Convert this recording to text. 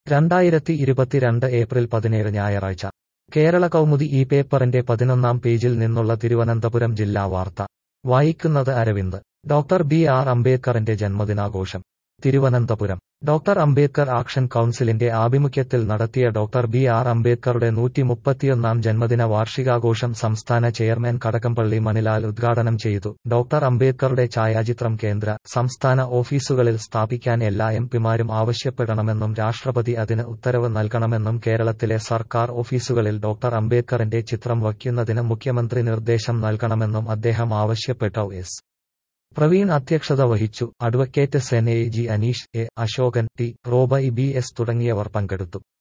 രണ്ടായിരത്തി ഇരുപത്തിരണ്ട് ഏപ്രിൽ പതിനേഴ് ഞായറാഴ്ച കേരള കൗമുദി ഈ പേപ്പറിന്റെ പതിനൊന്നാം പേജിൽ നിന്നുള്ള തിരുവനന്തപുരം ജില്ലാ വാർത്ത വായിക്കുന്നത് അരവിന്ദ് ഡോക്ടർ ബി ആർ അംബേദ്കറിന്റെ ജന്മദിനാഘോഷം തിരുവനന്തപുരം ഡോക്ടർ അംബേദ്കർ ആക്ഷൻ കൗൺസിലിന്റെ ആഭിമുഖ്യത്തിൽ നടത്തിയ ഡോക്ടർ ബി ആർ അംബേദ്കറുടെ നൂറ്റി മുപ്പത്തിയൊന്നാം ജന്മദിന വാർഷികാഘോഷം സംസ്ഥാന ചെയർമാൻ കടകംപള്ളി മണിലാൽ ഉദ്ഘാടനം ചെയ്തു ഡോക്ടർ അംബേദ്കറുടെ ഛായാചിത്രം കേന്ദ്ര സംസ്ഥാന ഓഫീസുകളിൽ സ്ഥാപിക്കാൻ എല്ലാ എംപിമാരും ആവശ്യപ്പെടണമെന്നും രാഷ്ട്രപതി അതിന് ഉത്തരവ് നൽകണമെന്നും കേരളത്തിലെ സർക്കാർ ഓഫീസുകളിൽ ഡോക്ടർ അംബേദ്കറിന്റെ ചിത്രം വയ്ക്കുന്നതിന് മുഖ്യമന്ത്രി നിർദ്ദേശം നൽകണമെന്നും അദ്ദേഹം ആവശ്യപ്പെട്ടു എസ് പ്രവീൺ അധ്യക്ഷത വഹിച്ചു advocate Sen A G Aneesh A Asokan T റോബ ഇ ബി എസ് തുടങ്ങിയവർ പങ്കെടുത്തു